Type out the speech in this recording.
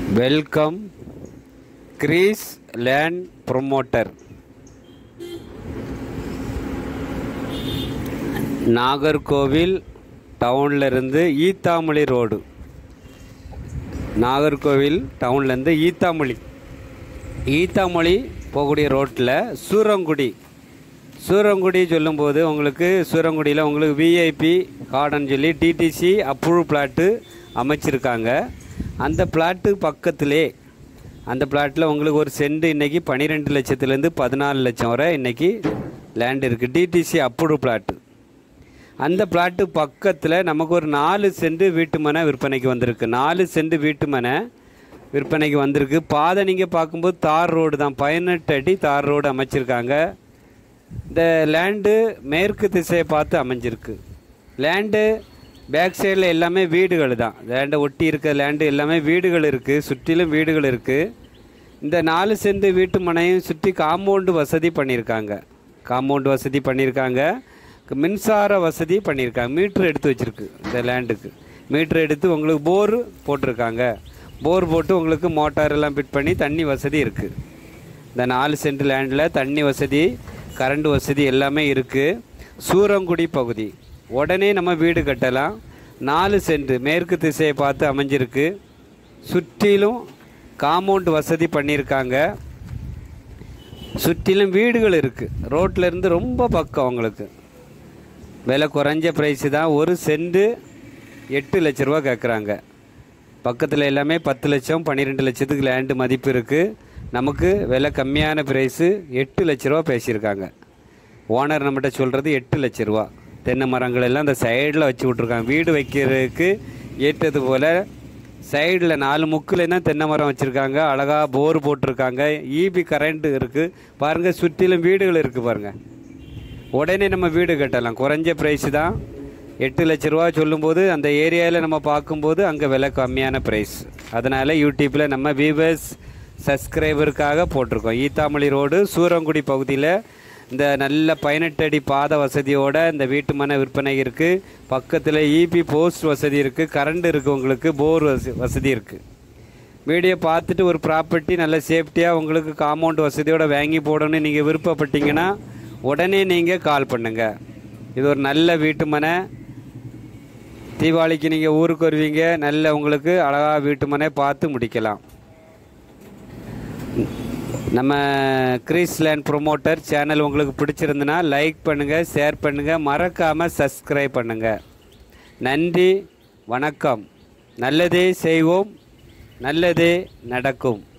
welcome Greece land promoter Nagercoil டவுன்ல இருந்து Eathamozhi road Nagercoil டவுன்லேருந்து ஈத்தாமொழி ஈத்தாமொழி போகக்கூடிய ரோட்டில் சூரங்குடி சூரங்குடி சொல்லும்போது உங்களுக்கு சூரங்குடியில் உங்களுக்கு விஐபி கார்டன் சொல்லி டிடிசி அப்ரூவ் பிளாட்டு அமைச்சிருக்காங்க அந்த பிளாட்டு பக்கத்திலே அந்த பிளாட்டில் உங்களுக்கு ஒரு சென்ட் இன்னைக்கு பன்னிரெண்டு லட்சத்துலேருந்து பதினாலு லட்சம் வரை இன்னைக்கு லேண்ட் இருக்குது டிடிசி அப்ரூவ் பிளாட்டு அந்த பிளாட்டு பக்கத்தில் நமக்கு ஒரு நாலு சென்ட் வீட்டு மனை விற்பனைக்கு வந்திருக்கு நாலு சென்ட் வீட்டு மனை விற்பனைக்கு வந்திருக்கு பாதை நீங்கள் பார்க்கும்போது தார் ரோடு தான் பதினெட்டு அடி தார் ரோடு அமைச்சிருக்காங்க இந்த லேண்டு மேற்கு திசையை பார்த்து அமைஞ்சிருக்கு லேண்டு பேக் சைடில் எல்லாமே வீடுகள் தான் லேண்டை ஒட்டி இருக்க லேண்டு எல்லாமே வீடுகள் இருக்குது சுற்றிலும் வீடுகள் இருக்குது இந்த நாலு சென்ட் வீட்டு மனையும் சுற்றி காம்பவுண்டு வசதி பண்ணியிருக்காங்க காம்பவுண்டு வசதி பண்ணியிருக்காங்க மின்சார வசதி பண்ணியிருக்காங்க மீட்ரு எடுத்து வச்சுருக்கு இந்த லேண்டுக்கு மீட்ரு எடுத்து உங்களுக்கு போர் போட்டிருக்காங்க போர் போட்டு உங்களுக்கு மோட்டார் எல்லாம் ஃபிட் பண்ணி தண்ணி வசதி இருக்குது இந்த நாலு சென்ட் லேண்டில் தண்ணி வசதி கரண்ட் வசதி எல்லாமே இருக்குது சூரங்குடி பகுதி உடனே நம்ம வீடு கட்டலாம் நாலு சென்ட் மேற்கு திசையை பார்த்து அமைஞ்சிருக்கு சுற்றிலும் காம்பவுண்ட் வசதி பண்ணியிருக்காங்க சுற்றிலும் வீடுகள் இருக்குது ரோட்ல இருந்து ரொம்ப பக்கம் உங்களுக்கு விலை குறைஞ்ச ப்ரைஸு தான் ஒரு சென்ட்டு எட்டு லட்ச ரூபா கேட்குறாங்க பக்கத்தில் எல்லாமே பத்து லட்சம் பன்னிரெண்டு லட்சத்துக்கு லேண்டு மதிப்பு இருக்குது நமக்கு விலை கம்மியான ப்ரைஸு எட்டு லட்ச ரூபா பேசியிருக்காங்க ஓனர் நம்மகிட்ட சொல்கிறது எட்டு லட்ச ரூபா தென்னை மரங்கள் எல்லாம் அந்த சைடில் வச்சு விட்ருக்காங்க வீடு வைக்கிறதுக்கு ஏற்றது போல் சைடில் நாலு முக்கில் தான் தென்னை மரம் வச்சுருக்காங்க அழகாக போர் போட்டிருக்காங்க ஈபி கரண்ட் இருக்குது பாருங்கள் சுற்றிலும் வீடுகள் இருக்குது பாருங்கள் உடனே நம்ம வீடு கட்டலாம் குறைஞ்ச ப்ரைஸ் தான் எட்டு லட்ச ரூபா சொல்லும்போது அந்த ஏரியாவில் நம்ம பார்க்கும்போது அங்கே விலை கம்மியான ப்ரைஸ் அதனால் யூடியூப்பில் நம்ம வியூவர்ஸ் சப்ஸ்கிரைபருக்காக போட்டிருக்கோம் ஈத்தாமொழி ரோடு சூரங்குடி பகுதியில் இந்த நல்ல பதினெட்டு அடி பாத வசதியோட இந்த வீட்டு மனை விற்பனை இருக்குது பக்கத்தில் இபி போஸ்ட் வசதி இருக்குது கரண்ட் இருக்குது உங்களுக்கு போர் வசதி வசதி இருக்குது வீடியோ பார்த்துட்டு ஒரு ப்ராப்பர்ட்டி நல்ல சேஃப்டியாக உங்களுக்கு காம்பவுண்ட் வசதியோட வாங்கி போடணும்னு நீங்கள் விருப்பப்பட்டீங்கன்னா உடனே நீங்கள் கால் பண்ணுங்கள் இது ஒரு நல்ல வீட்டு மனை தீபாவளிக்கு நீங்கள் ஊருக்கு வருவீங்க நல்ல உங்களுக்கு அழகாக வீட்டு மனை பார்த்து முடிக்கலாம் நம்ம கிரீஸ் லேண்ட் ப்ரொமோட்டர் சேனல் உங்களுக்கு பிடிச்சிருந்துன்னா லைக் பண்ணுங்கள் ஷேர் பண்ணுங்கள் மறக்காமல் சப்ஸ்கிரைப் பண்ணுங்கள் நன்றி வணக்கம் நல்லதே செய்வோம் நல்லதே நடக்கும்